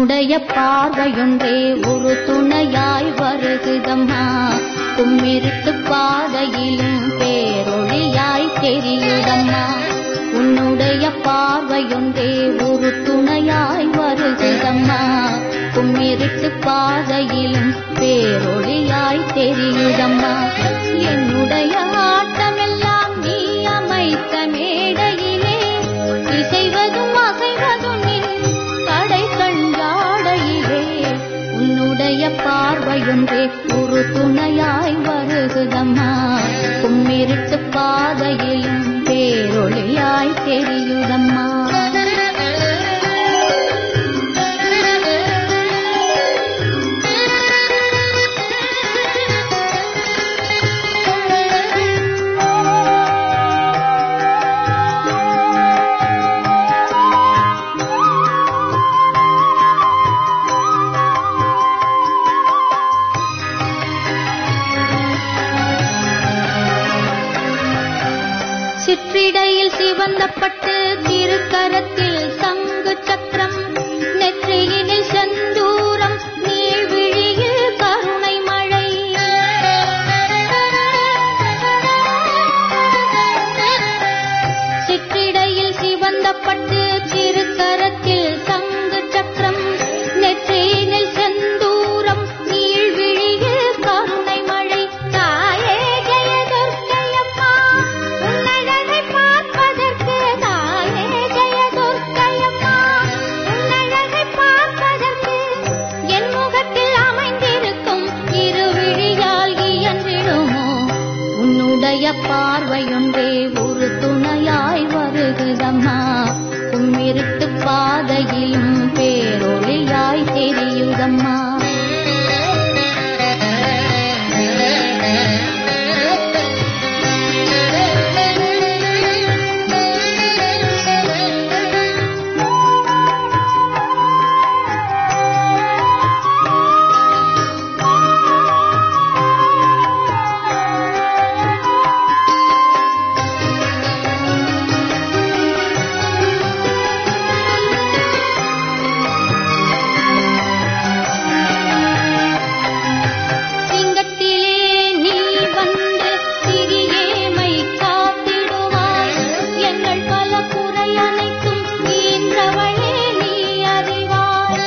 உன்னுடைய பார்வையொன்றே ஒரு துணையாய் வருகுதம்மா கும்மிருட்டு பாதையிலும் பேரொழியாய் தெரியுதம்மா உன்னுடைய பார்வையொன்றே ஒரு துணையாய் வருகுதம்மா கும்மிருட்டு பாதையிலும் பேரொழியாய் தெரியுதம்மா என்னுடைய ஆட்டமெல்லாம் நீ அமைத்த மேடையிலே இசைவதும் அசைவதும் நின் கடை கண்டாடையிலே உன்னுடைய பார்வையொன்றே ஒரு துணையாய் வருகுதம்மா கும்மிருட்டு பாதையிலும் பேரொழியாய் தெரியுதம்மா சிற்றிடையில் சிவந்தப்பட்டு திருக்கரத்தில் சங்கு சக்கரம் நெற்றியினில் செந்தூரம் நீழ்விழியில் கருணை மழை சிற்றிடையில் சிவந்தப்பட்டு திருக்கரத்தில் சங்கு சக்கரம் நெற்றியினில் செந்தூரம் நீழ்விழியில் கருணை மழை தாயே ஜெயதுர்க்கையம்மா உன்னழகை பார்ப்பதற்கு தாயே ஜெயதுர்க்கையம்மா உன்னழகை பார்ப்பதற்கு என் முகத்தில் அமைந்திருக்கும் இருவிழியால் இயன்றிடுமோ உன்னுடைய பார்வையொன்றே ஒரு துணையாய் வருகுதம்மா உம்மிருட்டு பாதையிலும் பேரொழியாய் தெரியுதம்மா சிங்கத்திலே நீ வந்து சிறியேமை காத்திடுவாய் எங்கள் பல குறை அனைத்தும் ஈன்றவளே நீ அறிவாய்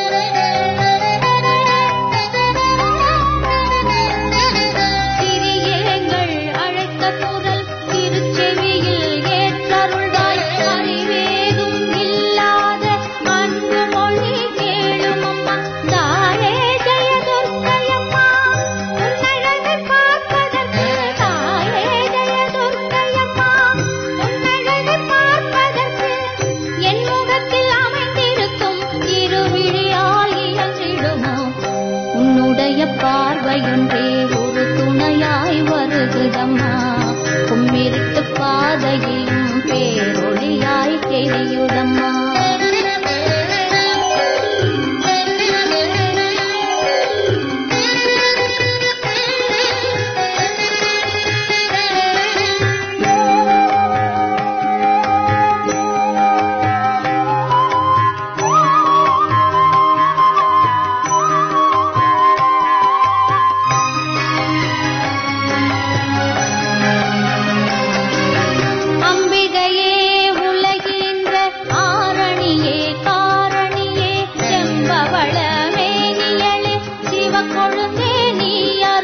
சிறியேங்கள் அழைத்த குரல் திருச்செவியில் ஏற்றருள்வாய் அறிவேதும் இல்லாத அன்பு மொழி கேளும் அம்மா தாயே ஜெயதுர்க்கையம்மா உன்னழகை பார்ப்பதற்கு தாயே ஜெயதுர்க்கையம்மா உன்னழகை பார்ப்பதற்கு என் முகத்தில் அமைந்திருக்கும் இருவிழியால் இயற்றிடுமோ உன்னுடைய பார்வையொன்றே ஒரு துணையாய் வருகுதம்மா கும்மிருட்டு பாதையிலும் பேரொழியாய் தெரியுதம்மா அம்பிகையே உலகின்ற ஆரணியே காரணியே செம்பவள மேனியளே சிவக்கொழுந்தே நீ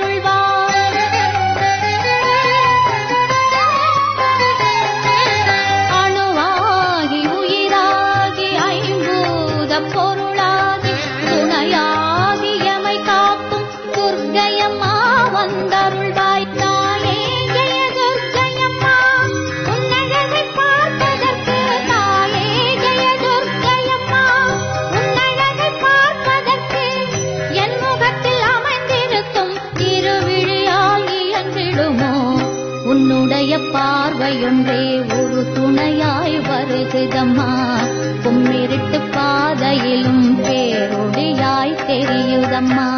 அருள்வாய் அணுவாகி உயிராகி ஐம்பூத பொருளாகி துணையாகி எமை காக்கும் துர்க்கையம்மா வந்தருள்வாய் தாயே ஜெயதுர்க்கையம்மா உன்னழகை பார்ப்பதற்கு தாயே ஜெயதுர்க்கையம்மா உன்னழகை பார்ப்பதற்கு என் முகத்தில் அமைந்திருக்கும் திருவிழியால் இயங்கிடுமோ உன்னுடைய பார்வையொன்றே ஒரு துணையாய் வருகுதம்மா கும்மிருட்டு பாதையிலும் பேரொடியாய் தெரியுதம்மா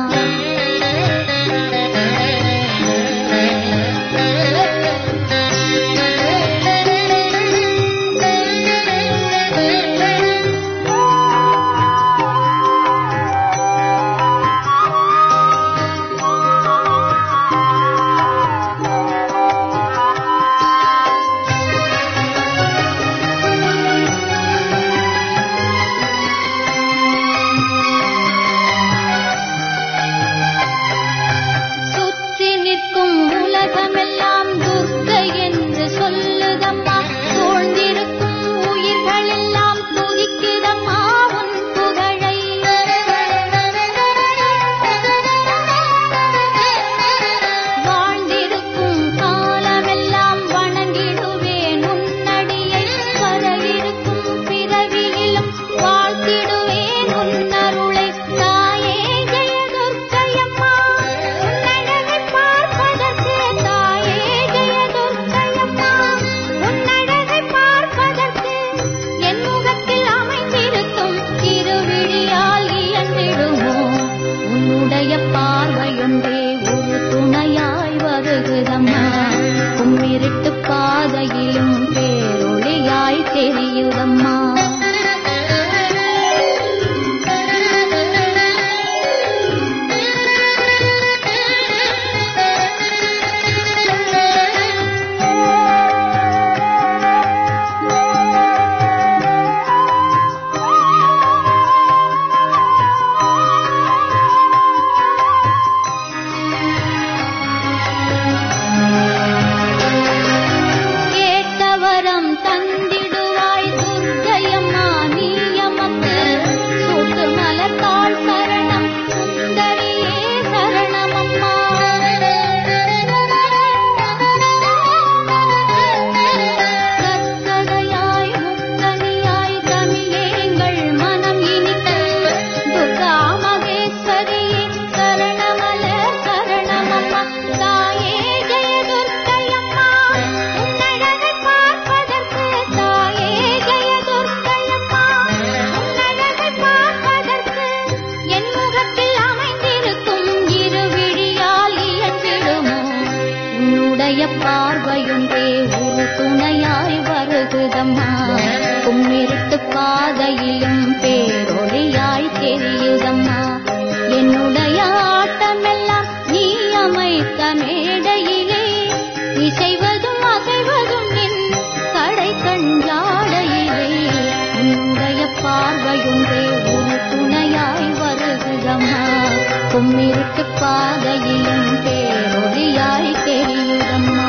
பார்வையொன்றே ஒரு துணையாய் வருகுதம்மா கும்மிருட்டு பாதையிலும் பேரொளியாய் தெரியுதம்மா என்னுடைய ஆட்டமெல்லாம் நீ அமைத்த மேடையிலே இசைவதும் அசைவதும் என் கடை கஞ்சாடையிலே உன்னுடைய பார்வையொன்றே ஒரு துணையாய் வருகுதம்மா கும்மிருட்டு பாதையிலும் பேரொளியாய் தெரியுதம்மா